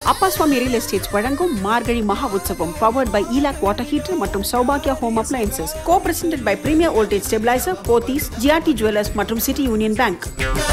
அப்பாஸ்வாமி real estates வழங்கும் Margazhi Maha Utsavam powered by ஈலாக் water heater மற்றும் சௌபாகியா home appliances co presented by premier voltage stabiliser Pothys GRT jewellers மற்றும் city union bank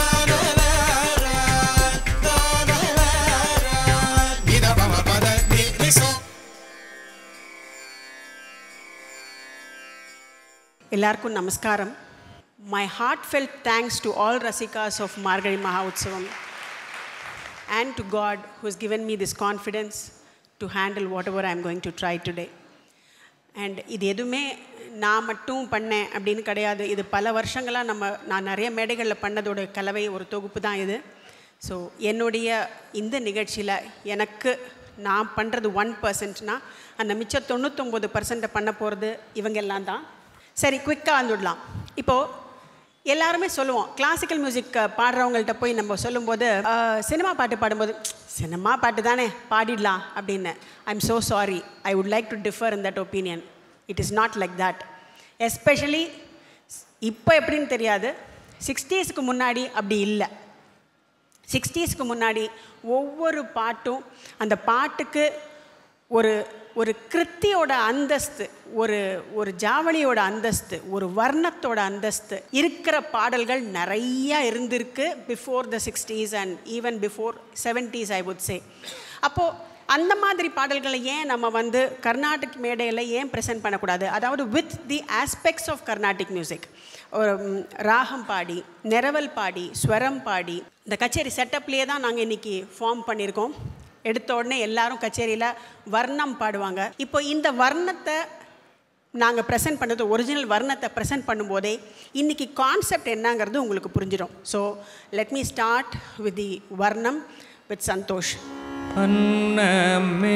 எல்லாருக்கும் நமஸ்காரம் my heartfelt thanks to all rasikas of Margazhi Maha Utsavam and to God who has given me this confidence to handle whatever I'm going to try today. And இது எதுவுமே நான் மட்டும் பண்ணேன் அப்படின்னு கிடையாது இது பல வருஷங்களாக நம்ம நான் நிறைய மேடைகளில் பண்ணதோட கலவை ஒரு தொகுப்பு தான் இது ஸோ என்னுடைய இந்த நிகழ்ச்சியில் எனக்கு நான் பண்ணுறது ஒன் பர்சன்ட்னா அந்த மிச்சம் தொண்ணூத்தொம்பது பர்சன்ட்டை பண்ண போகிறது இவங்க எல்லாம் தான் சரி குவிக்காக வந்துடலாம் இப்போது எல்லாருமே சொல்லுவோம் கிளாசிக்கல் மியூசிக் பாடுறவங்கள்ட்ட போய் நம்ம சொல்லும்போது சினிமா பாட்டு பாடும்போது சினிமா பாட்டு தானே பாடிடலாம் அப்படின்னு I am so sorry I would like to differ in that opinion it is not like that especially இப்போ எப்படின்னு தெரியாது சிக்ஸ்டீஸ்க்கு முன்னாடி அப்படி இல்லை சிக்ஸ்டீஸ்க்கு முன்னாடி ஒவ்வொரு பாட்டும் அந்த பாட்டுக்கு ஒரு ஒரு கிருத்தியோட அந்தஸ்து ஒரு ஒரு ஜாவளியோட அந்தஸ்து ஒரு வர்ணத்தோட அந்தஸ்து இருக்கிற பாடல்கள் நிறையா இருந்திருக்கு before the sixties and even before seventies I would say அப்போது அந்த மாதிரி பாடல்களை ஏன் நம்ம வந்து கர்நாடிக் மேடையில் ஏன் ப்ரெசென்ட் பண்ணக்கூடாது அதாவது with the aspects of Carnatic music ஒரு ராகம் பாடி நிரவல் பாடி ஸ்வரம் பாடி இந்த கச்சேரி செட்டப்லேயே தான் நாங்கள் இன்றைக்கி ஃபார்ம் பண்ணியிருக்கோம் எடுத்த உடனே எல்லாரும் கச்சேரியில் வர்ணம் பாடுவாங்க இப்போ இந்த வர்ணத்தை நாங்கள் ப்ரெசென்ட் பண்ணுறது ஒரிஜினல் வர்ணத்தை ப்ரெசென்ட் பண்ணும்போதே இன்றைக்கி கான்செப்ட் என்னங்கிறது உங்களுக்கு புரிஞ்சிடும் so let me start with the varnam with Santhosh அன்னமே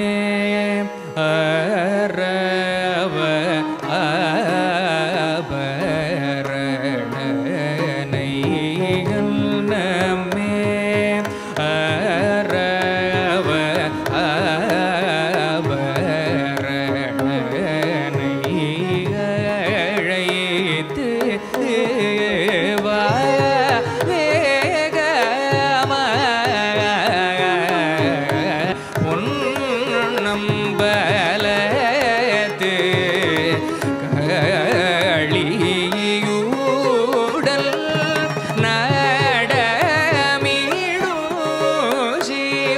அரவ ஆபரணனை அன்னமே அரவ ஆபரணனை அழைத்து வா வேகமா பொன்னம்பலத்து களியூடல் நடமிடு சிவ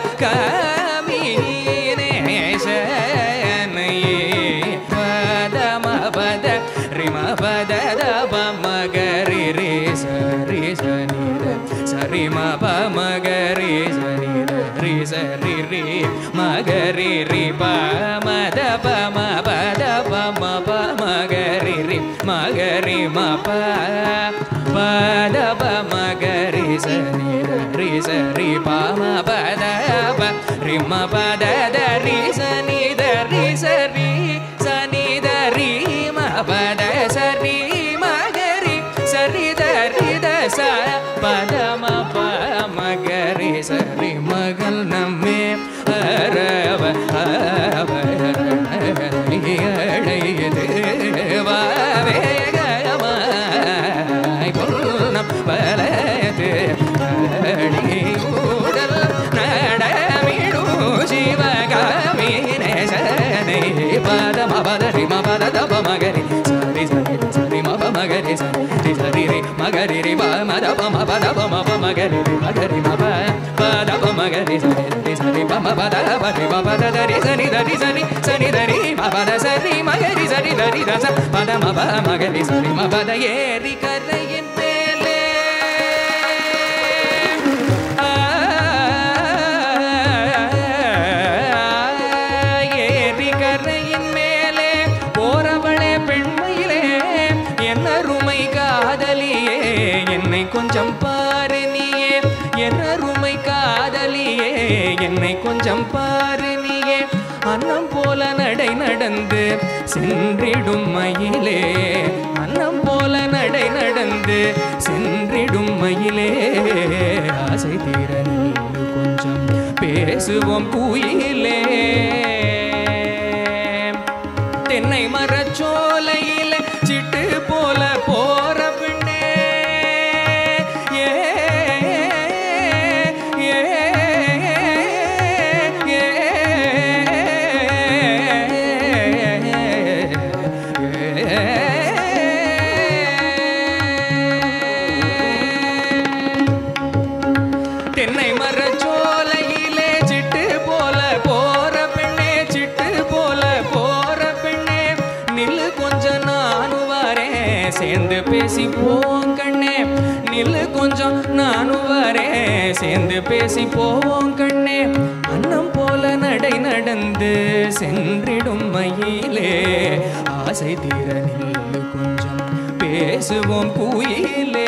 கமீனேசனை பதம பத ரிம பத தப மகரி ரே சரி சனித சரி ம ப மகரி சனித ரி சரி ரி மகரி ரி ப மத ப ம பத ப ம ப மகரி ரி மகரி ம ப பத ப மகரி சனித ரி சரி ப ம பத ப ரி ம பத த ரி சனித ரி சரி சனித ரி ம பத சரி மகரி சரி த ரி த ச பத ம ப மகரி சரி மகள் நம்மே அரவ அழையது வாவேகமாய் பொன்னம் பலது அழியூடல் நடமிடு சிவகாமீனேசனை பதம பதரி ம பத தப மகரி சரி சரி சரி ம ப மகரி சரி சரி ரி மகரி ரி ப மத ப ம பத ப ம ப மகரி ரி மகரி ம ப பத ப மகரி சரி சரி சரி ப ம பத ப ரி ம பத தரி சரி தரி சரி சரி தரி ம பத சரி மகரி சரி தரி தச பத ம ப மகரி சரி ம பத ஏறி கரையின் மேலே ஏறி கரையின் மேலே போறவளே பெண்மையிலே என்ன ருமை காதலியே என்னை கொஞ்சம் பாரு நீயே என்ன ருமை காதலியே என்னை கொஞ்சம் பாரு நீயே அன்னம் போல நடை நடந்து சென்றிடும் மயிலே அன்னம் போல நடை நடந்து சென்றிடும் மயிலே ஆசை தீர நீ கொஞ்சம் பேசுவோம் குயிலே தென்னை மரச்சோலையில சிட்டு போல போற பின்னே ஏ ஏ சேர்ந்து பேசி போவோம் கண்ணே நில்லு கொஞ்சம் நானும் வரேன் சேர்ந்து பேசி போவோம் கண்ணே அன்னம் போல நடை நடந்து சென்றிடும் மயிலே ஆசை தீர நில்லு கொஞ்சம் பேசுவோம் குயிலே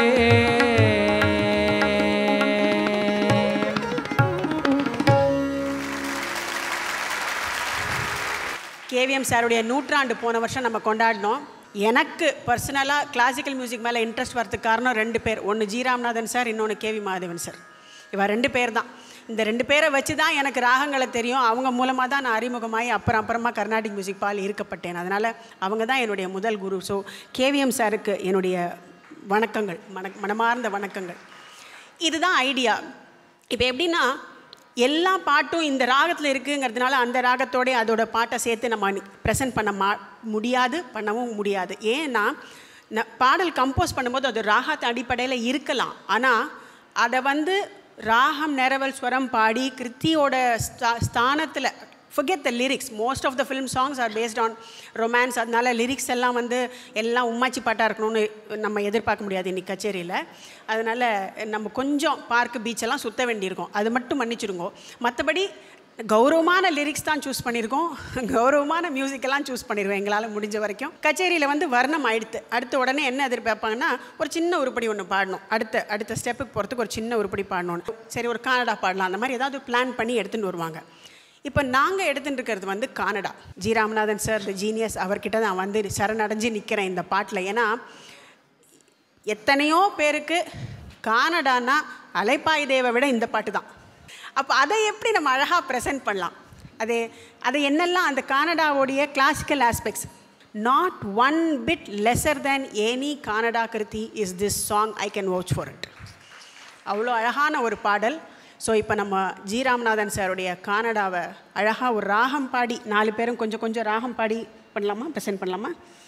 கேவிஎம் சாருடைய நூற்றாண்டு போன வருஷம் நம்ம கொண்டாடினோம் எனக்கு பர்சனலாக கிளாசிக்கல் மியூசிக் மேலே இன்ட்ரெஸ்ட் வரதுக்கு காரணம் ரெண்டு பேர் ஒன்று ஜி ராம்நாதன் சார் இன்னொன்று கேவி மாதவன் சார் இவ ரெண்டு பேர் தான் இந்த ரெண்டு பேரை வச்சு தான் எனக்கு ராகங்களை தெரியும் அவங்க மூலமாக தான் நான் அறிமுகமாகி அப்புறம் அப்புறமா கர்நாடிக் மியூசிக் பால் இருக்கப்பட்டேன் அதனால் அவங்க தான் என்னுடைய முதல் குரு ஸோ கேவிஎம் சாருக்கு என்னுடைய வணக்கங்கள் மன மனமார்ந்த வணக்கங்கள் இதுதான் ஐடியா இப்போ எப்படின்னா எல்லா பாட்டும் இந்த ராகத்தில் இருக்குங்கிறதுனால அந்த ராகத்தோட அதோட பாட்டை சேர்த்து நம்ம ப்ரெசென்ட் பண்ண மா முடியாது பண்ணவும் முடியாது ஏன்னா ந- பாடல் கம்போஸ் பண்ணும்போது அது ராகத்து அடிப்படையில் இருக்கலாம் ஆனால் அதை வந்து ராகம் நிரவல் ஸ்வரம் பாடி கிருத்தியோட ஸ்தா ஸ்தானத்தில் forget the lyrics most of the film songs are based on romance அதனால லிரிக்ஸ் எல்லாம் வந்து எல்லாம் உம்மாச்சி பாட்டாக இருக்கணும்னு நம்ம எதிர்பார்க்க முடியாது இன்னைக்கு கச்சேரியில் அதனால் நம்ம கொஞ்சம் பார்க்கு பீச்செல்லாம் சுத்த வேண்டியிருக்கோம் அது மட்டும் மன்னிச்சிடுங்க மற்றபடி கௌரவமான லிரிக்ஸ் தான் சூஸ் பண்ணியிருக்கோம் கௌரவமான மியூசிக்கெல்லாம் சூஸ் பண்ணிடுவோம் எங்களால் முடிஞ்ச வரைக்கும் கச்சேரியில் வந்து வர்ணம் ஆயிடுத்து அடுத்த உடனே என்ன எதிர்பார்ப்பாங்கன்னா ஒரு சின்ன உருப்படி ஒன்று பாடணும் அடுத்த அடுத்த ஸ்டெப்புக்கு போகிறதுக்கு ஒரு சின்ன உருப்படி பாடணும்னு சரி ஒரு கானடா பாடலாம் அந்த மாதிரி ஏதாவது பிளான் பண்ணி எடுத்துகிட்டு வருவாங்க இப்போ நாங்கள் எடுத்துட்டு இருக்கிறது வந்து Kanada G Ramanathan sir the genius அவர்கிட்ட நான் வந்து சரணடைஞ்சு நிற்கிறேன் இந்த பாட்டில் ஏன்னா எத்தனையோ பேருக்கு கானடானா அலைப்பாய் தேவை விட இந்த பாட்டு தான் அப்போ அதை எப்படி நம்ம அழகாக ப்ரெசென்ட் பண்ணலாம் அது அது என்னெல்லாம் அந்த கானடாவுடைய classical aspects not one bit lesser than any Kanada kriti is this song I can watch for it அவ்வளோ அழகான ஒரு பாடல் ஸோ இப்போ நம்ம ஜி ராமநாதன் சாருடைய கானடாவை அழகாக ஒரு ராகம் பாடி நாலு பேரும் கொஞ்சம் கொஞ்சம் ராகம் பாடி பண்ணலாமா ப்ரெசென்ட் பண்ணலாமா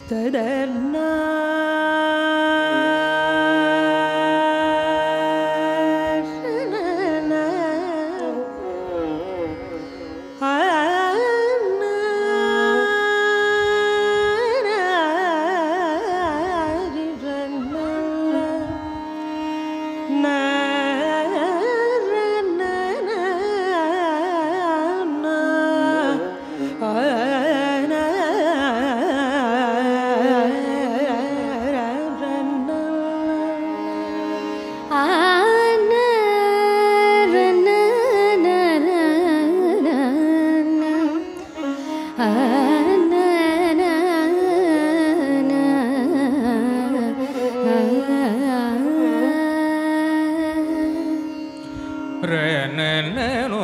ரணனனோ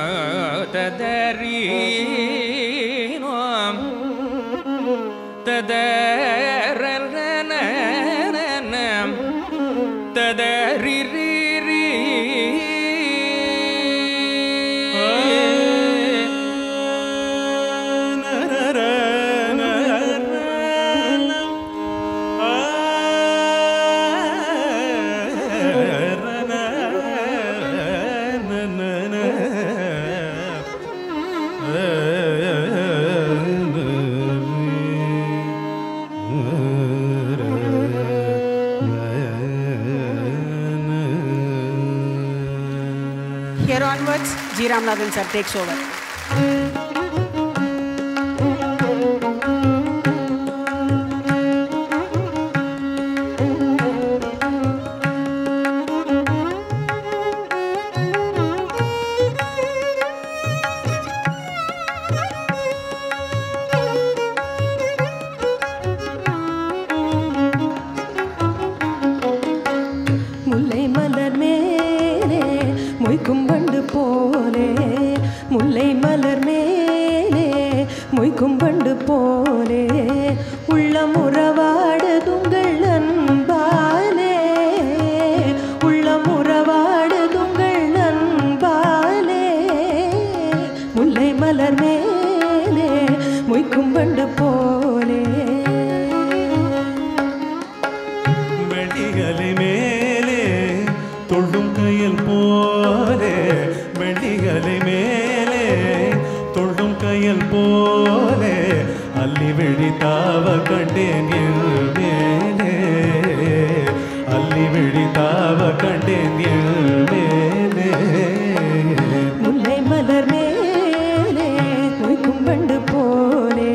ததரீனோ ததரனனனம் ததரிரிரி Here onwards, G. Ramanathan sir takes over. முல்லை மலர் மேலே மொய்க்கும் வண்டு போலே முல்லை மலர் மேலே மொய்க்கும் வண்டு போலே உள்ளம் உறவாடுதுங்கள் அன்பாலே உள்ளம் உறவாடுதுங்கள் அன்பாலே முல்லை மலர் மேலே மொய்க்கும் வண்டு போலே வெள்ளிகளை மேலே தொழும் கையில் போலே வெள்ளிகளை மேலே தொழும் கையில் போலே அள்ளி விழி தாவ கண்டேன் என் மேலே விழித்தாவ கண்டேன் என் மேலே முல்லை மலர் மேலே மொய்க்கும் வண்டு போலே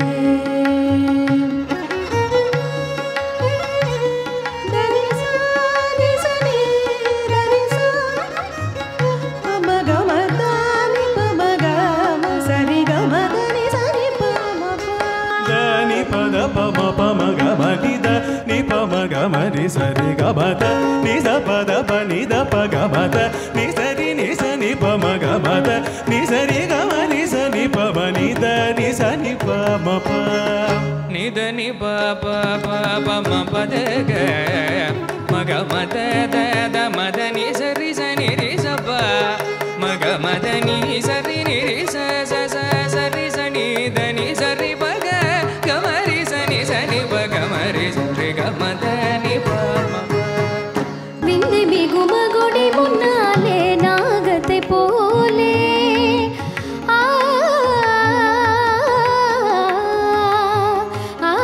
దని పద పమ పమ గమ నిద ని పమ గమ ని సరి గమ ద ని ద పద ప ని ద ప గమ ద ని సరి ని స ని పమ గమ ద ని సరి గమ ని స ని పమ ని ద ని స ని పమ ప நித நி ப ப ப ப ம ப த க மக மத த த மத நி சரி ச நி ரி ச ப மக மத நி சரி நி ரி ச ச ச சரி ச நி த நி சரி ப க க ம ரி ச நி ச நி ப க ம ரி ச ரி க ம த நி ப ம ப விந்தை மிகுமகுடி முன்னாலே நாகத்தை போலே ஆ, ஆ,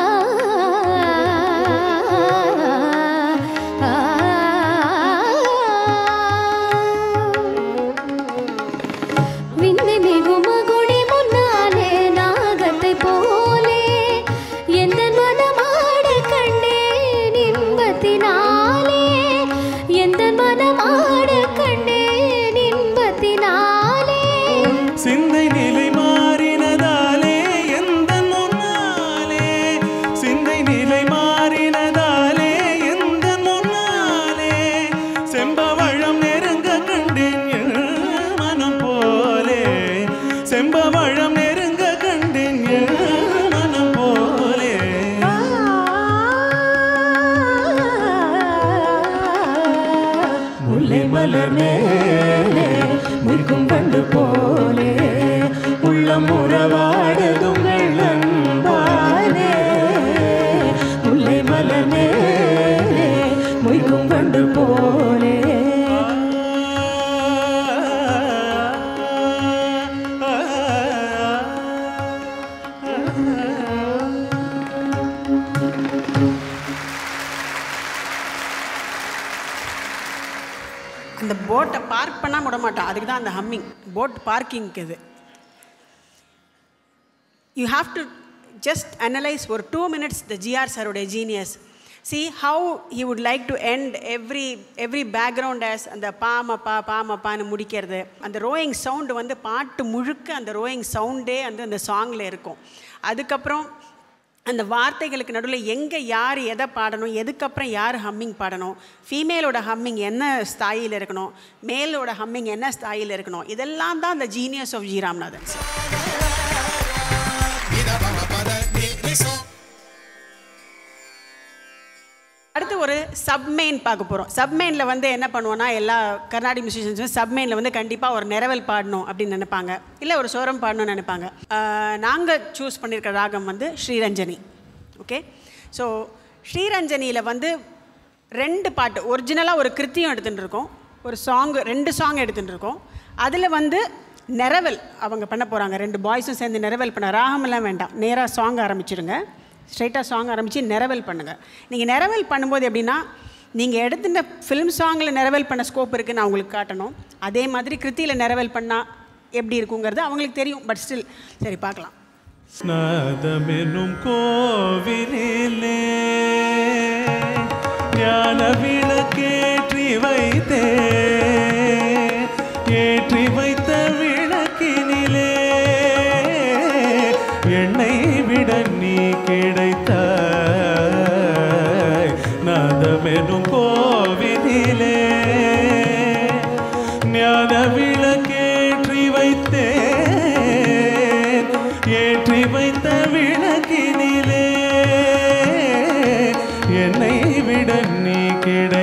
ஆ, விந்தை மிகுமகுடி முன்னாலே நாகத்தை போலே எந்த மனமாட கண்டேன் இன்பத்தினாலே எந்த மனமாட கண்டேன் இன்பத்தினாலே சிந்தை நிலை மாறினதாலே எந்த முன்னாலே சிந்தை நிலை மாறினதாலே எந்த முன்னாலே செம்பவழம் நெருங்க கண்டேன் என் மனம் போலே செம்பவழம் நெருங்க கண்டேன் என் மனம் போலே முல்லை மலர் மேலே முய்க்கும் வண்டு போலே உள்ளம் உறவாடுதும் வெள்ளம்பாலே முல்லை மலர் மேலே முய்க்கும் வண்டு போலே அந்த போட்டை பார்க் பண்ணால் விட மாட்டான் அதுக்கு தான் அந்த ஹம்மிங் போட் பார்க்கிங்க்கு இது you have to just analyse ஒரு டூ மினிட்ஸ் த ஜிஆர் சாரோடைய genius see how he would like to end every every background as அந்த பாமப்பா பாமப்பான்னு முடிக்கிறது அந்த ரோயிங் சவுண்டு வந்து பாட்டு முழுக்க அந்த ரோயிங் சவுண்டே வந்து அந்த சாங்கில் இருக்கும் அதுக்கப்புறம் அந்த வார்த்தைகளுக்கு நடுவில் எங்கே யார் எதை பாடணும் எதுக்கப்புறம் யார் ஹம்மிங் பாடணும் ஃபீமேலோட ஹம்மிங் என்ன ஸ்தாயில் இருக்கணும் மேலோட ஹம்மிங் என்ன ஸ்தாயில் இருக்கணும் இதெல்லாம் தான் அந்த genius of G Ramnathan sir அடுத்து ஒரு சப்மெயின் பார்க்க போகிறோம் சப்மெயினில் வந்து என்ன பண்ணுவோன்னா எல்லா கர்நாடிக் மியூசிஷியன்ஸும் சப்மெயினில் வந்து கண்டிப்பாக ஒரு நிரவல் பாடணும் அப்படின்னு நினைப்பாங்க இல்லை ஒரு சோரம் பாடணும்னு நினைப்பாங்க நாங்கள் சூஸ் பண்ணியிருக்க ராகம் வந்து ஸ்ரீரஞ்சனி ஓகே ஸோ ஸ்ரீரஞ்சனியில் வந்து ரெண்டு பாட்டு ஒரிஜினலாக ஒரு கிருத்தியம் எடுத்துகிட்டு இருக்கோம் ஒரு சாங் ரெண்டு சாங் எடுத்துகிட்டு இருக்கோம் அதில் வந்து நிரவல் அவங்க பண்ண போகிறாங்க ரெண்டு பாய்ஸும் சேர்ந்து நிரவல் பண்ண ராகமெல்லாம் வேண்டாம் நேராக சாங் ஆரம்பிச்சிடுங்க ஸ்ட்ரைட்டாக சாங் ஆரம்பித்து நிரவல் பண்ணுங்கள் நீங்கள் நிரவல் பண்ணும்போது எப்படின்னா நீங்கள் எடுத்துட்ட ஃபிலிம் சாங்கில் நிரவல் பண்ண ஸ்கோப் இருக்குன்னு நான் உங்களுக்கு காட்டணும் அதே மாதிரி கிருத்தியில் நிரவல் பண்ணால் எப்படி இருக்குங்கிறது அவங்களுக்கு தெரியும் பட் ஸ்டில் சரி பார்க்கலாம் ஸ்நாதமெனும் கோவிலிலே ஞான விளக்கேற்றி வைத்தே ஏற்றி வைத்த விளக்கினிலே எண்ணெய் விட நீ கிடைத்தாய் நாதமெனும் கோவிலிலே ஞான விளக்கேற்றி வைத்தேன் ஏற்றி வைத்த விளக்கினிலே என்னை விட நீ கிடை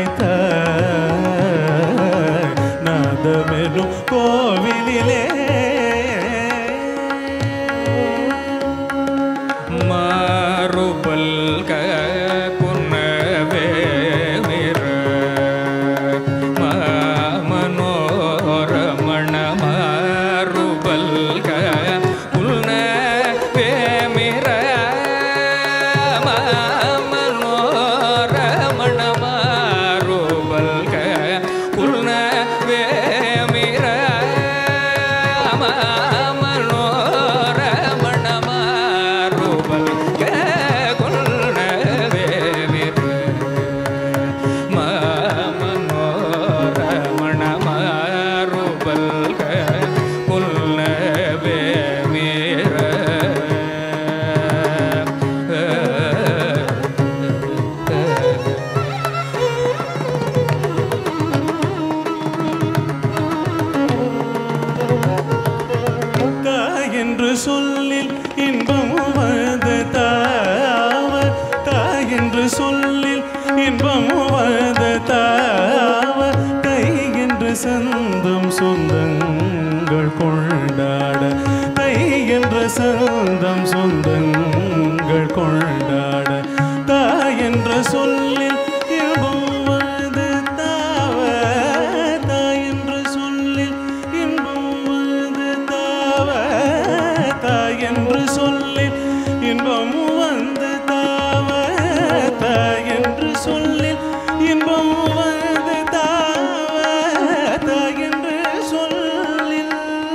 தா என்று சொல்லில் இன்பம் வந்து தாவ தா என்று சொல்லில் இன்பம் வந்து தாவ தை என்று சந்தம் சொந்தங்கள் கொண்டாட தை என்ற சந்தம் சொந்தங்கள் கொண்டாட தா என்ற சொல்லில் இன்பம் வந்து தாவ தா என்ற சொல்லில் இன்பம் வந்து தாவ தா என்று சொல்லில் இன்பம் வந்து தாவ தா என்று சொல்லில் இன்பம் வந்து தாவ தா என்று சொல்லில்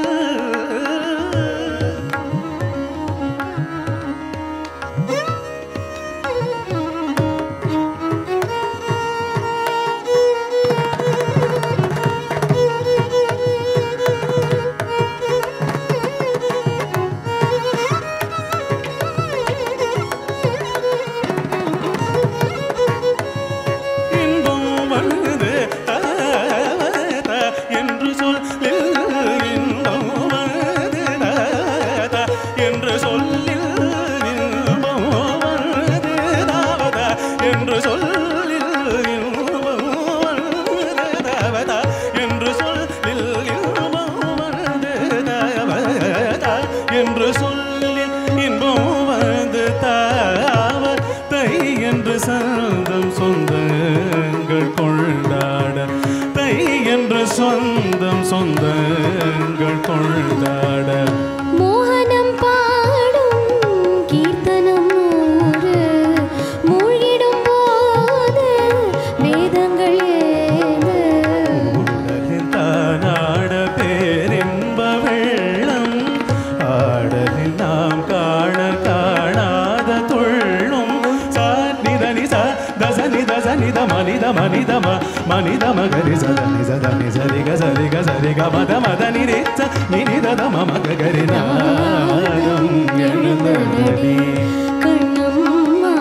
இன்பம் வந்து தாவத என்று சொல் இன்பம் வந்து தாவத என்று சொல்லில் இன்பம் வந்து தாவத என்று சொல்லில் இன்பம் வந்து தாவத என்று சொல்லில் இன்பம் வந்து தாவத என்று சொல்லில் இன்பம் வந்து தாவ தை என்று சந்தம் சொந்தங்கள் கொண்டாட தை என்று சொந்தம் சொந்தங்கள் கொண்டாட மோகனம் பாடும் கீர்த்தனம் நூறு மூழ்கிடும் போது வேதங்கள் ஏது உடலில் தானாட பேரின்ப வெள்ளம் ஆடலில் நாம் காண காணாத துள்ளும் சாநிதனி ச தசனி தசனி த மனித மனித ம மனித மகரி சதனி சதனி சரி க சரி க சரி க மத மத நிரி ச நிரி தத மம கரி நாதம் எழுந்தடி கண்ணம்மா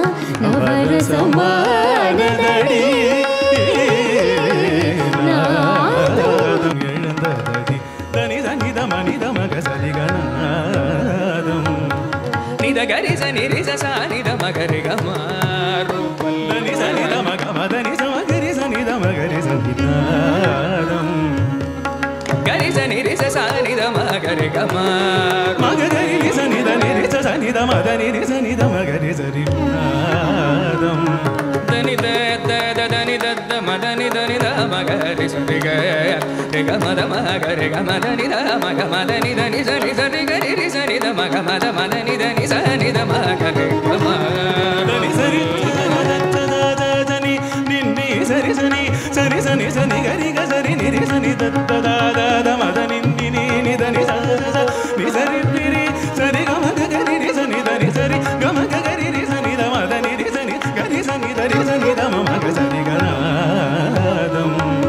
நவரசமானதடி நாதம் எழுந்தடி தனி தனி த மனித மக சரி கணாதம் நித கரிச நிரிச சானித மகரி கமாரூபல் దని సని దమ గమ దని సమ గరి సని దమ గరి సని నాదం గరిస నిరిస సానిద మగరి గమారు మగ గరి ని సని దని రి స సని దమ దని రి సని దమ గరి సరి నాదం దని ద ద ద దని ద ద మదని దని ద మగరి సరి గ రి గ మద మగరి గ మదని ద మగ మదని దని సని సరి గరి రి సని ద మగ మద మదని దని సని ద మగరి గమారు దని సరి దని నిన్ని సరి సని సరి సని సని గరి గ సరి ని రి సని ద ద ద ద ద మద నిన్ని ని ని దని స స స ని సరి ని రి సరి గ మ గ గరి రి సని దని సరి గ మ గ గరి రి సని ద మ దని రి సని గరి సని ద రి సని ద మ మ గ సరి గ నాదం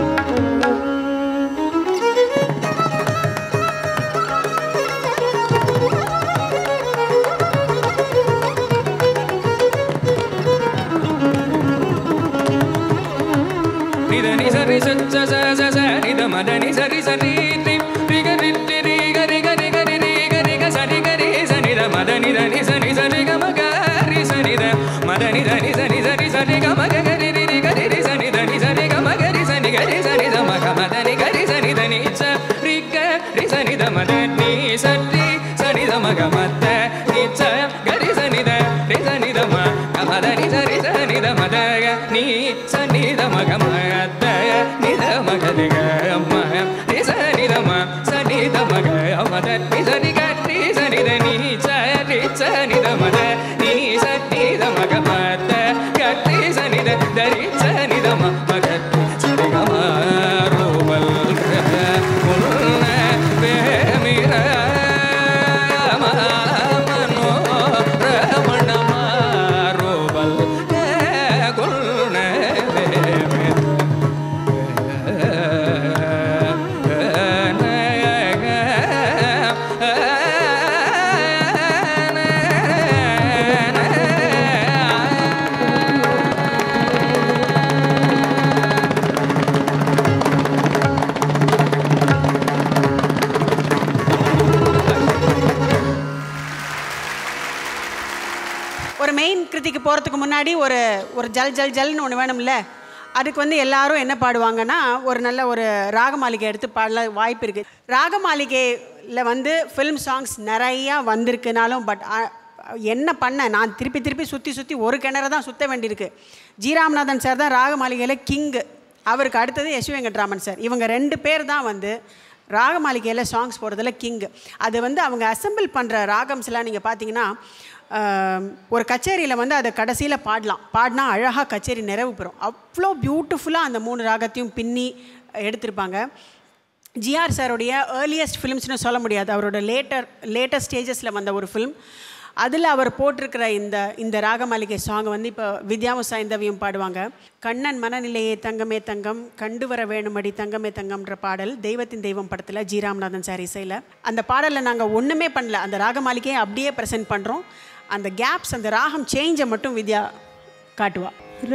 నిద ని సరి స స స స స నిద మద ని సరి సరి రి రి గ రి రి రి గ రి గ రి గ రి రి గ రి గ సరి గ రి స నిద మద ని ద ని స ని స రి గ మ గ రి స ని ద మద ని ద ని స ని స రి స రి గ మ గ గ రి రి రి గ రి రి స ని ద ని స రి గ మ గ రి స ని గ రి స ని ద మ గ మ ద ని గ రి స ని ద ని స రి గ రి స ని ద మ ద ని స రి స ని ద మ గ మ ద ని స గ రి స ని ద రి స ని ద మ గ మ ద ని స రి స ని ద మ ద గ ని స ని ద మ గ మ ద ని ద మ గ రి గ మ ని స ని ద మ స ని ద మ గ మ ద ని స ని గ రి స ని ద ని స రి స ని ద మ ద ని స ని ద మ గ మ ద గ రి స ని ద ద రి స ని ద మ మ గ రి స ని గ మ రు వల్ గ ముల్ న వే మీ சதுர்த்திக்கு போகிறதுக்கு முன்னாடி ஒரு ஒரு ஜல் ஜல் ஜல்னு ஒன்று வேணும்ல அதுக்கு வந்து எல்லாரும் என்ன பாடுவாங்கன்னா ஒரு நல்ல ஒரு ராகமாளிகை எடுத்து பாடல வாய்ப்பு இருக்குது ராகமாளிகையில் வந்து ஃபிலிம் சாங்ஸ் நிறையா வந்திருக்குனாலும் பட் என்ன பண்ண நான் திருப்பி திருப்பி சுற்றி சுற்றி ஒரு கிணறு தான் சுற்ற வேண்டியிருக்கு ஜி ராமநாதன் சார் தான் ராகமாளிகையில் கிங்கு அவருக்கு அடுத்தது யசு வெங்கட்ராமன் சார் இவங்க ரெண்டு பேர் தான் வந்து ராகமாளிகையில் சாங்ஸ் போடுறதுல கிங்கு அது வந்து அவங்க அசெம்பிள் பண்ணுற ராகம்ஸ்லாம் நீங்கள் பார்த்தீங்கன்னா ஆம், ஒரு கச்சேரியில் வந்து அதை கடைசியில் பாடலாம் பாடினா அழகாக கச்சேரி நிறைவு பெறும் அவ்வளோ பியூட்டிஃபுல்லாக அந்த மூணு ராகத்தையும் பின்னி எடுத்திருப்பாங்க ஜிஆர் சாருடைய ஏர்லியஸ்ட் ஃபிலிம்ஸ்னு சொல்ல முடியாது அவரோட லேட்டர் லேட்டஸ்ட் ஸ்டேஜஸில் வந்த ஒரு ஃபிலிம் அதில் அவர் போட்டிருக்கிற இந்த இந்த ராகமாளிகை சாங் வந்து இப்போ வித்யாவும் சாய்ந்தவியும் பாடுவாங்க கண்ணன் மனநிலையே தங்கமே தங்கம் கண்டு வர வேணுமடி தங்கமே தங்கம்ன்ற பாடல் தெய்வத்தின் தெய்வம் படத்தில் ஜி ராமநாதன் சார் இசையில் அந்த பாடலில் நாங்கள் ஒன்றுமே பண்ணல அந்த ராகமாளிகையை அப்படியே ப்ரெசென்ட் பண்ணுறோம் அந்த கேப்ஸ் அந்த ராகம் சேஞ்சை மட்டும் வித்யா காட்டுவா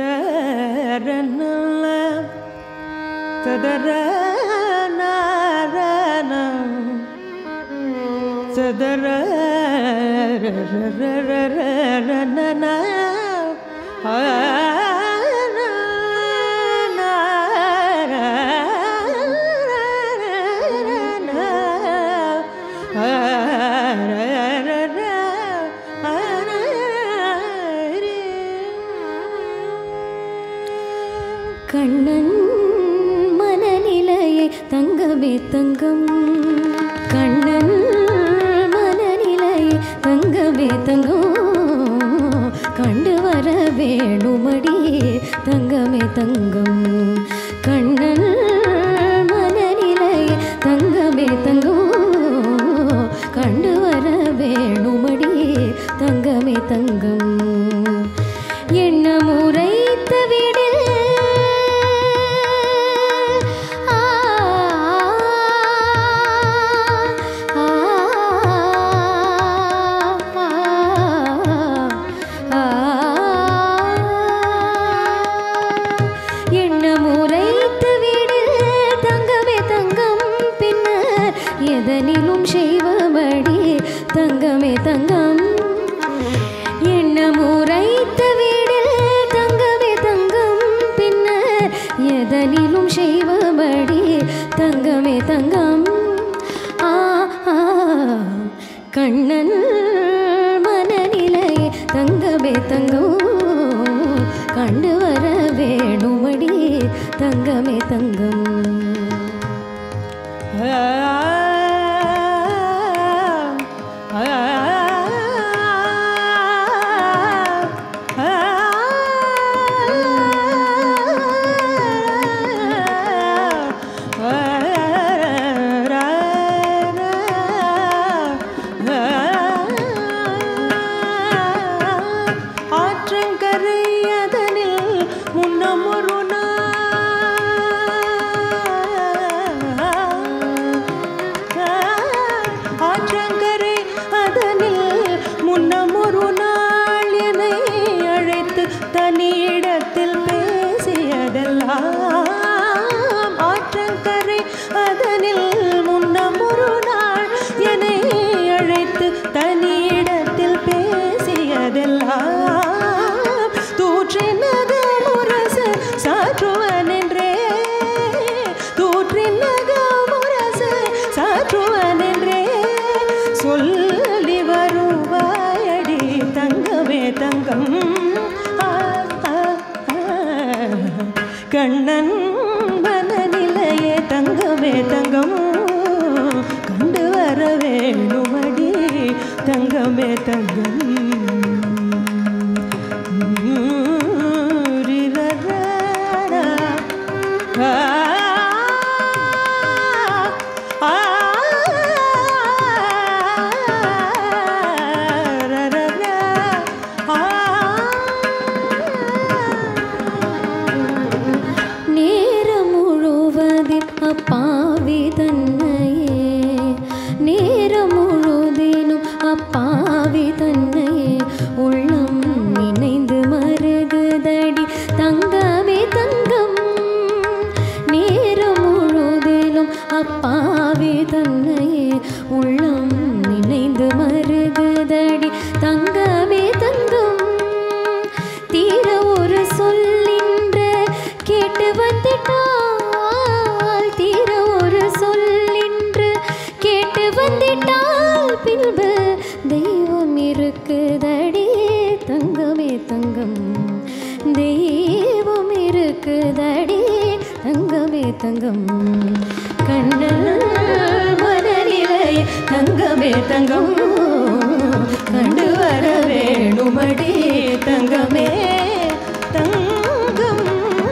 கண்ணன் மனநிலையை தங்கமே தங்கம் கண்ணன் மனநிலையை தங்கமே தங்கம் கண்டு வர வேணுமடி தங்கமே தங்கம் கண்ணன் மனநிலையை தங்கமே தங்கம் கண்டு வர வேணுமடி தங்கமே தங்கம் என்ன முறைத்த விடில் ஆ, ஆ, ஆ, என்ன முறைத்த விடில் தங்கமே தங்கம் பின்னர் எதனிலும் செய்வபடி தங்கமே தங்கம் என்ன முறைத்த வீடில் தங்கமே தங்கம் பின்னர் எதனிலும் செய்வபடி தங்கமே தங்கம் ஆ ஆ, கண்ணன் மனநிலை தங்கமே தங்கம் கண்டு வர வேணுமடி தங்கமே தங்கம் ஆற்றங்கரை அதனில் முன்னம் ஒரு ஆற்றங்கரை அதனில் முன்னம் ஒரு நாள் என்னை அழைத்து தனியிடத்தில் பேசியதெல்லாம் ஆற்றங்கரை அதனில் முன்னம் ஒரு நாள் என்னை அழைத்து தனியிடத்தில் பேசியதெல்லாம் தூற்றினது முரசு சாற்றுவன் என்றே தூற்றினது முரசு சாற்றுவன் என்றே சொல்லி வருவாயடி தங்கமே தங்கம் ஆ, ஆ, ஆ. கண்ணன் மனநிலையே தங்கமே தங்கம் கண்டு வர வேணுமடி தங்கமே தங்கம் ரிரரரா. ஆ, ஆ, ரரரா. நேரம் முழுவதில் அப்பாவி தன்னையே நேரம் முழுதினும் அப்பாவி தன்னையே உள்ளம் நினைந்து மருகுதடி தங்கமே தங்கம் நேரம் முழுதிலும் அப்பாவி தன்னையே உள்ளம் நினைந்து மருகுதடி தங்கமே தங்கம் வந்திட்டால் பின்பு தெய்வம் இருக்குதடி தங்கமே தங்கம் தெய்வம் இருக்குதடி தங்கமே தங்கம் கண்ணல் மனநிலை தங்கமே தங்கம் கண்டு வர வேணுமடி தங்கமே தங்கம்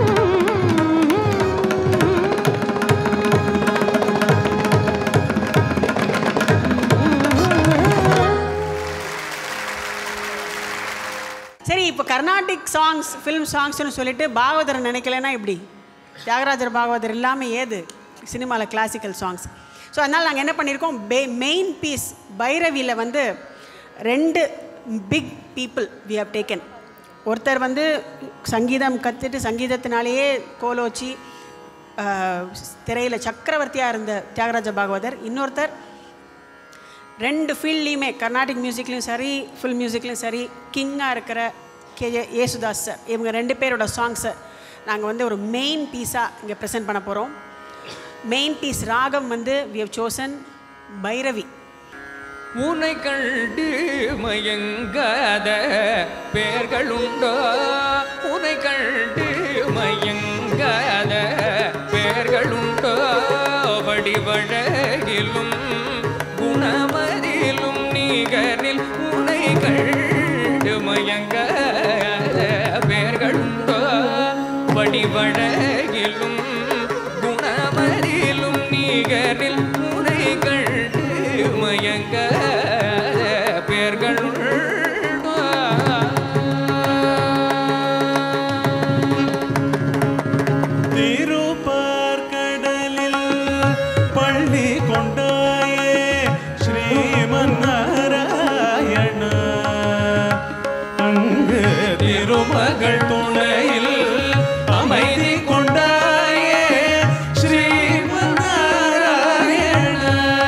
சரி இப்போ கர்நாடிக் சாங்ஸ் ஃபிலிம் சாங்ஸ்னு சொல்லிட்டு பாகவதர் நினைக்கலன்னா இப்படி தியாகராஜர் பாகவதர் இல்லாமல் ஏது சினிமாவில் கிளாசிக்கல் சாங்ஸ் ஸோ அதனால் நாங்கள் என்ன பண்ணியிருக்கோம் பே மெயின் பீஸ் பைரவியில் வந்து ரெண்டு big people we have taken ஒருத்தர் வந்து சங்கீதம் கற்றுட்டு சங்கீதத்தினாலேயே கோலோச்சி திரையில் சக்கரவர்த்தியாக இருந்த தியாகராஜ பாகவதர் இன்னொருத்தர் ரெண்டு ஃபீல்ட்லேயுமே கர்நாடிக் மியூசிக்லேயும் சரி ஃபில் மியூசிக்லேயும் சரி கிங்காக இருக்கிற கே ஜே ஏசுதாஸ் சார் இவங்க ரெண்டு பேரோட சாங்ஸை நாங்கள் வந்து ஒரு மெயின் பீஸாக இங்கே ப்ரெசென்ட் பண்ண போகிறோம் மெயின் பீஸ் ராகம் வந்து வி ஹவ் சோசன் பைரவி உன்னை கண்டு மயங்காத பேர்களுண்டோ உன்னை கண்டு மயங்காத பேர்களுண்டோ வடிவழகிலும் குணமதிலும் நீகரில் உன்னை கண்டு மயங்காத பேர்களுண்டோ வடிவழகிலும் குணமதிலும் நீகரில் உன்னை கண்டு மயங்காத பேர்களுண்டோ திருப்பார்கடலில் பள்ளி கொண்டாயே ஸ்ரீமன் நாராயண அங்கு திருமகள் துணையில் அமைதி கொண்டாயே ஸ்ரீமன் நாராயண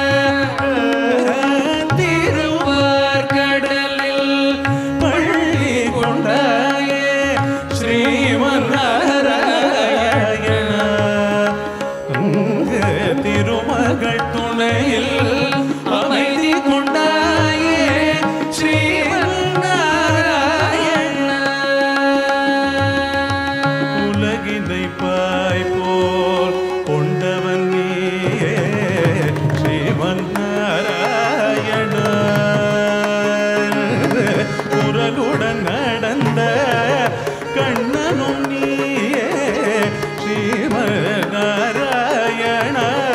திருப்பார்கடலில் பள்ளி கொண்டாயே ஸ்ரீமன் நாராயண அங்கு திருமகள் துணையில் அமைதி கொண்டாயே ஸ்ரீமன் நாராயண உலகினை பாய் போல் கொண்டவன் நீயே ஸ்ரீமன் நாராயண குரலுடன் நடந்த கண்ணனும் நீயே ஸ்ரீமன் நாராயண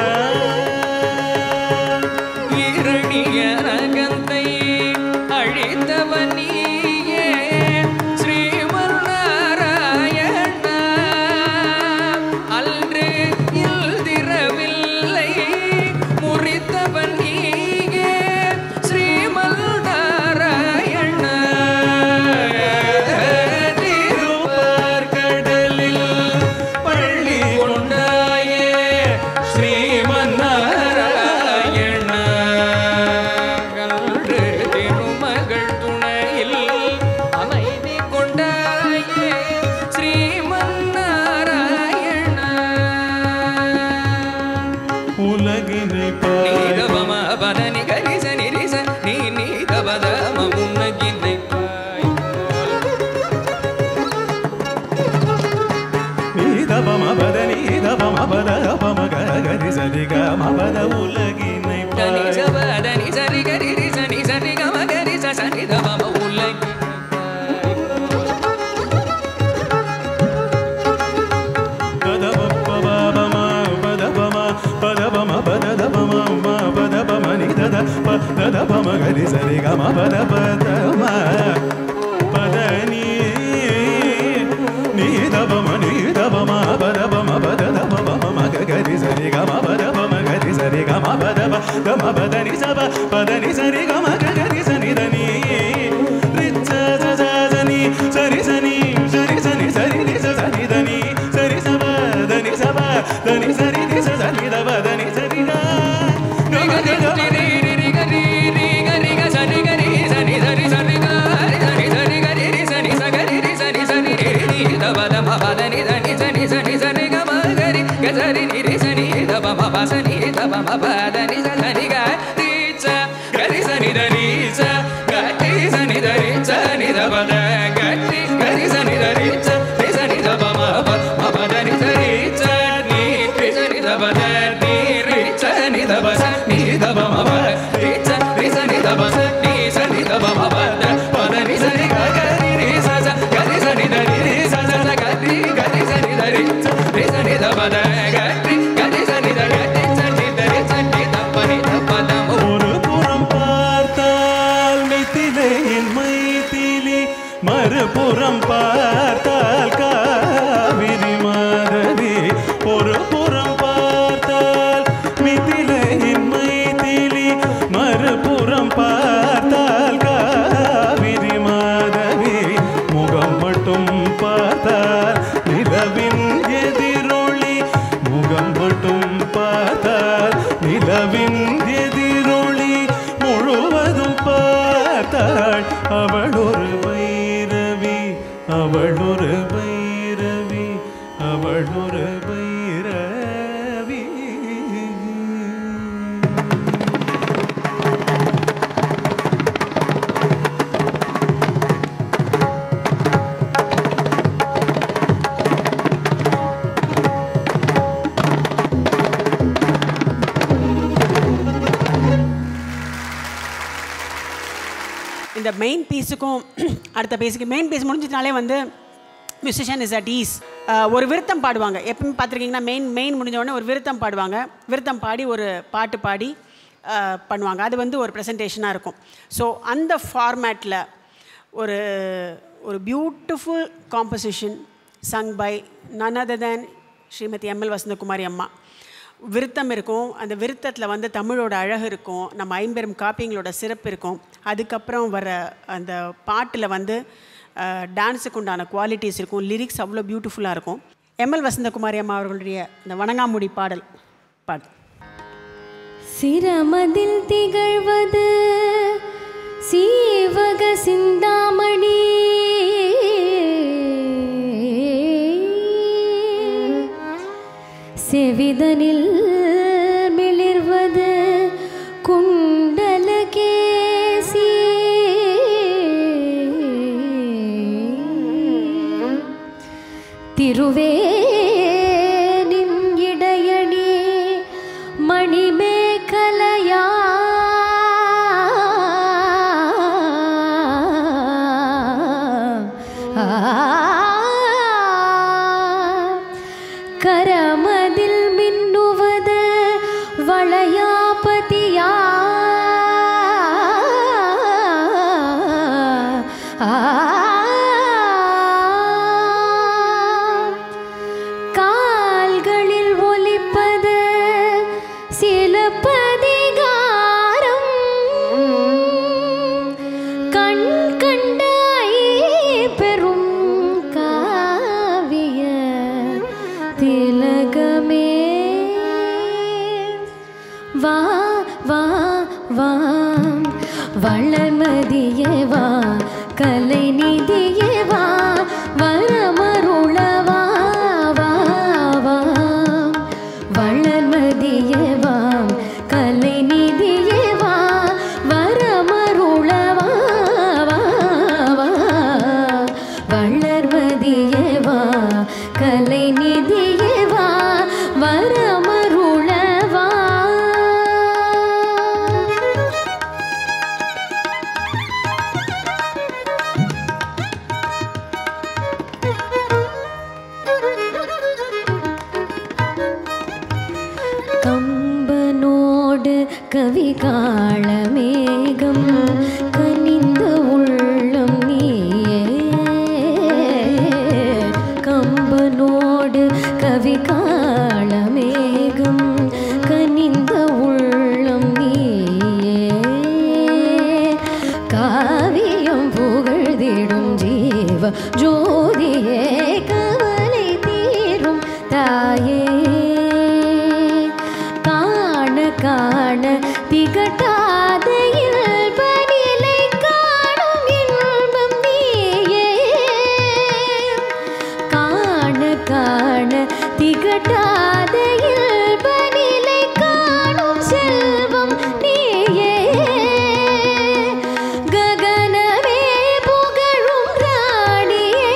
இரணிய ரகத்தை அழித்தவன் நீயே ஸ்ரீமன் நாராயண அன்று இல்திரவில்லை முறித்தவன் நீயே ஸ்ரீமன் நாராயண திருப்பார்கடலில் பள்ளி கொண்டாயே ஸ்ரீமன் நாராயண கன்று திருமகள் துணையில் அமைதி கொண்டாயே ஸ்ரீமன் நாராயண உலகினை பாய் நீதவம பதனி கரிச நிரிச நீ நீதபதம முன்னகினை நீதபம பத நீதபம பத பம கரி சரி கம பத உலகினை தனி பாய் சபதனி சரி கரி சனி சரி கம கரி சனி தவம உலகினை பதப பபம பதபம பதபம பதபம ம பதபம நிதத பதபம கரி சரி கம பத பதம பதனி நீதபம நீதபம பதபம பதபம ம கரி சரி கம பதபம கரி சரி கம பதப கம பதனி சப பதனி சரி கம கரி சனி தனி ரிச்ச சனி சரி சனி சரி சனி சரி ரி சனி தனி சரி சப தனி சப தனி சரி ரி சனி தப தனி சரி த கம கம சரி முழுவதும் பார்த்தால் காவிரி மாதவி முகம் மட்டும் பார்த்தால் நிலவின் எதிரொளி முகம் மட்டும் பார்த்தால் நிலவின் எதிரொளி முழுவதும் பார்த்தாள் அவள் ஒரு பைரவி அவள் ஒரு பைரவி அவள் ஒரு பைரவி இந்த மெயின் பீஸுக்கும் அடுத்த பீஸுக்கு மெயின் பீஸ் முடிஞ்சதுனாலே வந்து மியூசிஷியன் இஸ் அட் ஈஸ் ஒரு விருத்தம் பாடுவாங்க எப்பவுமே பார்த்துருக்கீங்கன்னா மெயின் மெயின் முடிஞ்ச உடனே ஒரு விருத்தம் பாடுவாங்க விருத்தம் பாடி ஒரு பாட்டு பாடி அஹ், பண்ணுவாங்க அது வந்து ஒரு ப்ரெசன்டேஷனாக இருக்கும் ஸோ அந்த ஃபார்மேட்டில் ஒரு ஒரு beautiful composition sung by none other than Srimathi ML Vasanthakumari அம்மா விருத்தம் இருக்கும் அந்த விருத்தத்தில் வந்து தமிழோட அழகு இருக்கும் நம்ம ஐம்பெரும் காப்பியங்களோட சிறப்பு இருக்கும் அதுக்கப்புறம் வர அந்த பாட்டில் வந்து டான்ஸுக்கு உண்டான குவாலிட்டிஸ் இருக்கும் லிரிக்ஸ் அவ்வளோ பியூட்டிஃபுல்லாக இருக்கும் எம்எல் வசந்தகுமாரி அம்மா அவர்களுடைய அந்த வணங்காமுடி பாடல் பாடு சிரமதில் திகழ்வது சீவக சிந்தாமணி செவிதனில் மிளிர்வது குண்டலகேசி திருவேனின் இடையணி மணிமேகலையா கரமதில் மின்னுவது வளையாபதியா கால்களில் ஒலிப்பது சிலப்பதிகாரம் கண் கண்டாய் பெரும் காவிய திலகமே வா வா வா வளர்மதியே வா கலை நிதியே வா வரமருள வா வா வா வளர்மதியே வா கலை நிதியே வா வரமருள வா வா வா வளர்மதியே வா கலை நிதியே வா வரமருள வா கம்பனோடு கவி காளமேகம் கனிந்த உள்ளம் நீயே கம்பனோடு கவி காளமேகம் கனிந்த உள்ளம் நீயே காவியம் புகழ்ந்திடும் ஜீவ ஜோதியே கவலை தீரும் தாயே காண காண திகட்டாத இல்பநிலை காணும் இன்பம் நீயே காண காண திகட்டாத இல்பநிலை காணும் செல்வம் நீயே ககனமே புகழும் ராணியே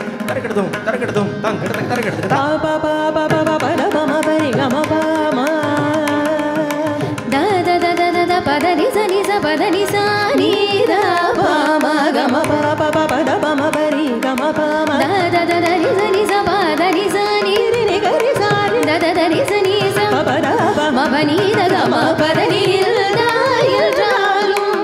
தரகடதும் தரகடதும் தங்கட தக்க தரகடது பா பா பா பா பா பா ப த ப ம ப ரி க ம ப ம த த த த த த பத நி ச நி ச பத நி ச நீ த ப ம க க ம ம ப ப ப ப த ப ம ப ரி க ம ப ம த த த த நி ச நி ச பத நி ச நீ ரி ரி க ரி ச ரி த த த நி ச நி ச ப ப த ப ம ப நீ த க ம பத நீ த என்றாலும்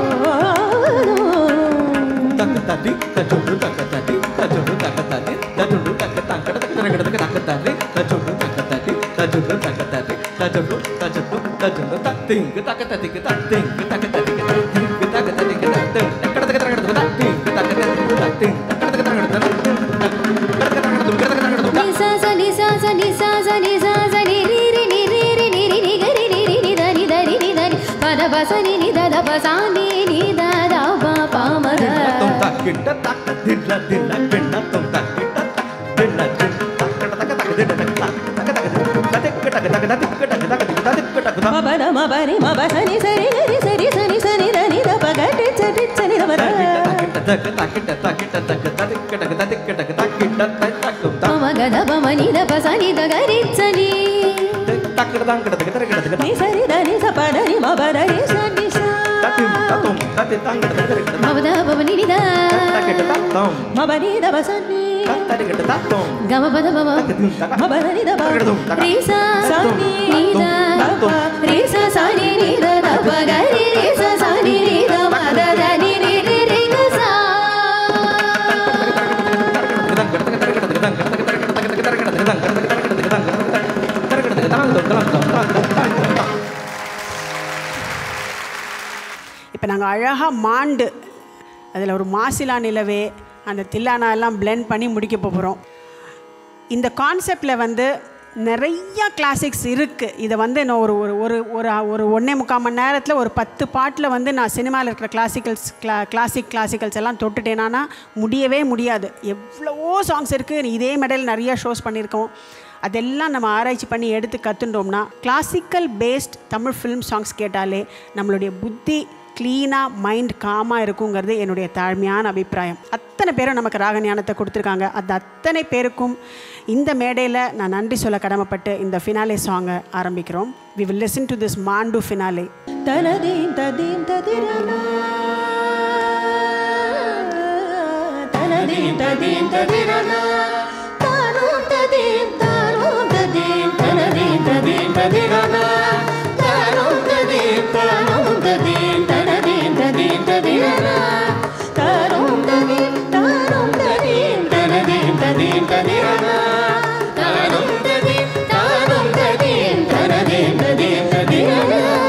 போதும் தக்க தட்டி தச்சுண்டு தக்க தட்டி தச்சுண்டு தக்க தட்டி தச்சுண்டு தக்க தங்கட தக்க தரகட தக்க தக்க தட்டி தச்சுண்டு தக்க தட்டி தச்சுண்டு தக்க தட்டி தச்சுண்டு தச்சுண்டு தச்சுண்டு தத்திங்கு தக்க தட்டிக்கு தத்திங்கு தக்க தட்டிக்கு தத்திங்கு தக்க தட்டிக்கு தத்திங் தக்கட தக்க தரகட தத்திங்கு தக்க தட்டிக்கு தத்திங் தக்கட தக்க தரகட தத்திங் ni sa sa ni sa sa ni sa sa ni sa sa ni ri ri ni ri ri ni ri ni ga ri ni ri ni da ni da ri ni da ni pa da pa sa ni ni da da pa sa ni ni da da pa pa ma ga தின்னத்தும் தக்கிட்ட தக்க தின்ன தின்ன பின்னத்தும் தக்கிட்ட தின்ன தின்ன தக்கட தக்க தக்க தின்ன தக்க தக்க தக்க தக்க தக்க தக்க தக்க தக்க தக்க தக்க தக்க ம ப த ம ப ரி ம ப ச நி ச ரி க ரி ச ரி ச நி ச நி த நி த ப க டி ச டி ச நி த ப த தக்க தக்கிட்ட தக்கிட்ட தக்க தக்கிட்ட தக்க தக்கிட்ட தக்கிட்ட தக்கும் தக் పమ గద పమ నిద పస నిద గరిచ్చని தக்கிட்ட தங்கிட்ட தக்க தக்கிட்ட தக்க ని సరి దని స ప దని మ ప దని స ని స தக்கும் தத்தும் தத்தி தங்கிட்ட தக்க தக்கிட்ட భవద భవ నిద தக்கிட்ட தத்தம் మ ప ని ద ప స ని தத்தடிக்கிட்ட தத்தம் గమ పద భవ தக்கதும் தக்க మ ప దని ద ప தக்கிட்டதும் தக்க రీస స ని నిద రీస సని నిద దప గరి రీస సని నిద మద దని రి రి రి గ సా இப்போ நாங்கள் அழகாக மாண்டு அதில் ஒரு மாசிலா நிலவே அந்த தில்லானா எல்லாம் blend பண்ணி முடிக்க போகிறோம் இந்த கான்செப்டில் வந்து நிறைய கிளாசிக்ஸ் இருக்குது இதை வந்து நான் ஒரு ஒரு ஒரு ஒரு ஒரு ஒன்றே முக்கால் மணி நேரத்தில் ஒரு பத்து பாட்டில் வந்து நான் சினிமாவில் இருக்கிற கிளாசிக்கல்ஸ் கிளா கிளாசிக் கிளாசிக்கல்ஸ் எல்லாம் தொட்டுட்டேனானா முடியவே முடியாது எவ்வளவோ சாங்ஸ் இருக்குது இதே மெடல் நிறைய ஷோஸ் பண்ணியிருக்கோம் அதெல்லாம் நம்ம ஆராய்ச்சி பண்ணி எடுத்து கற்றுட்டோம்னா classical based Tamil film songs கேட்டாலே நம்மளுடைய புத்தி க்ளீனாக மைண்ட் காமாக இருக்குங்கிறது என்னுடைய தாழ்மையான அபிப்பிராயம் அத்தனை பேரும் நமக்கு ராக ஞானத்தை கொடுத்துருக்காங்க அந்த அத்தனை பேருக்கும் இந்த மேடையில் நான் நன்றி சொல்ல கடமைப்பட்டு இந்த ஃபினாலே சாங்கை ஆரம்பிக்கிறோம் we will listen to this Maand finale తన దీం త దీం త దిరన తన దీం త దీం త దిరన తాను త దీం తాను త దీం తన దీం త దీం త దిరన తాను త దీం తాను త దీం తన దీం త దీం త దిరన తాను త దీం తాను త దీం తన దీం త దీం త దిరన తాను త దీం తాను త దీం తన దీం త దీం త దిరన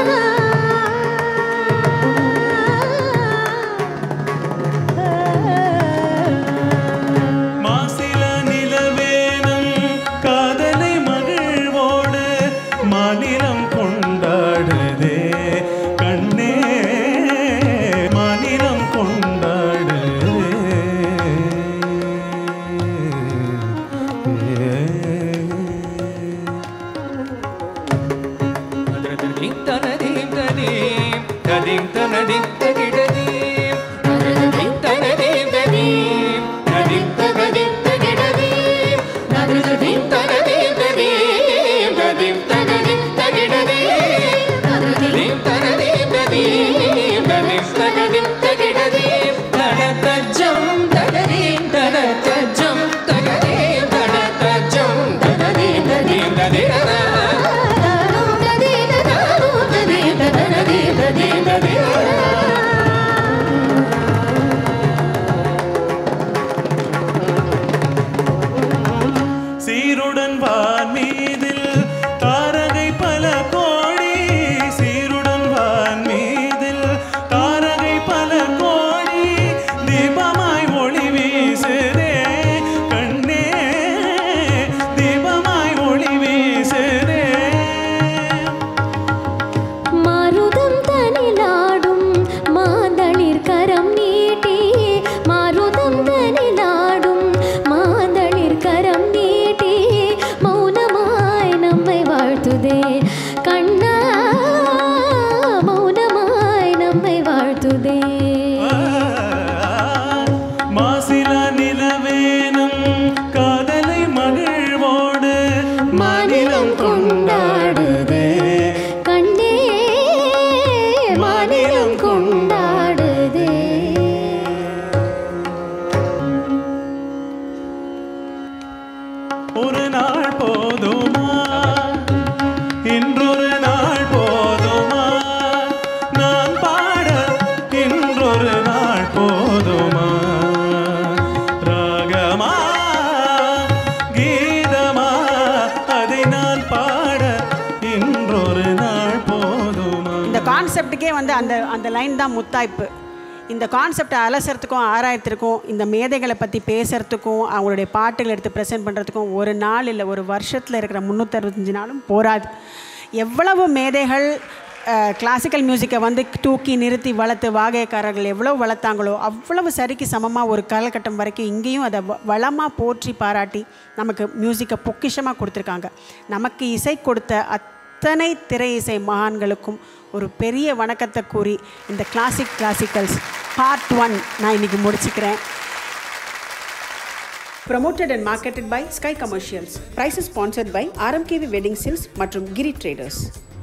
மாசில நிலவேனம் காதலை மகிழ்வோடு மாநிலம் கொண்டாடுதே கண்ணே மாநிலம் கொண்டாடுதே தனதீம் தனதீம் தனீம் ததீம் தனதீம் தகிடதீம் தனதீம் தனதீம் ததீம் ததீம் தகதீம் தகிடதீம் தனதீம் தனதீம் ததீம் ததீம் தகதீம் தகிடதீம் தனதீம் தனதீம் ததீம் ததீம் தகதீம் தகிடதீம் தனதஜம் தகதீம் தனதஜம் தகதீம் தனதஜம் தகதீம் ததீம் ததீரனா சீருடன் வான் மீதில் தாரகை பல கோடி சீருடன் வான் மீதில் தாரகை பல கோடி தீபமாய் ஒளி வீசுதே கண்ணே தீபமாய் ஒளி வீசுதே மாருதம் தனிலாடும் மாந்தளிர் கரம் நீட்டி மாருதம் தனிலாடும் மாந்தளிர் கரம் நீட்டி மௌனமாய் நம்மை வாழ்த்துதே கண்ணா மௌனமாய் நம்மை வாழ்த்துதே மாசில நிலவேனம் காதலை மகிழ்வோடு மாநிலம் கொண்டாடுதே கண்ணே மாநிலம் கொண்டாடுதே ஒரு நாள் போதுமா இன்றொரு நாள் போதுமா நான் பாட இன்றொரு நாள் போதுமா ராகமா கீதமா அதை நான் பாட இன்றொரு நாள் போதுமா இந்த கான்செப்டுக்கே வந்து அந்த அந்த லைன் தான் முத்தாய்ப்பு இந்த கான்செப்டை அலசறதுக்கும் ஆராயறதுக்கும் இந்த மேதைகளை பற்றி பேசுறதுக்கும் அவங்களுடைய பாட்டுகளை எடுத்து ப்ரெசென்ட் பண்ணுறதுக்கும் ஒரு நாள் இல்லை ஒரு வருஷத்தில் இருக்கிற முந்நூற்றறுபத்தஞ்சு நாளும் போராது எவ்வளவு மேதைகள் கிளாசிக்கல் மியூசிக்கை வந்து தூக்கி நிறுத்தி வளர்த்து வாகையக்காரர்கள் எவ்வளோ வளர்த்தாங்களோ அவ்வளவு சரிக்கு சமமாக ஒரு காலகட்டம் வரைக்கும் இங்கேயும் அதை வளமாக போற்றி பாராட்டி நமக்கு மியூசிக்கை பொக்கிஷமாக கொடுத்துருக்காங்க நமக்கு இசை கொடுத்த அத்தனை திரை இசை மகான்களுக்கும் ஒரு பெரிய வணக்கத்தை கூறி இந்த கிளாசிக் கிளாசிக்கல்ஸ் பார்ட் ஒன் நான் இன்னைக்கு முடிச்சுக்கிறேன் promoted and marketed by Sky Commercials. Prices sponsored by RMKV Wedding Sales மற்றும் Giri Traders.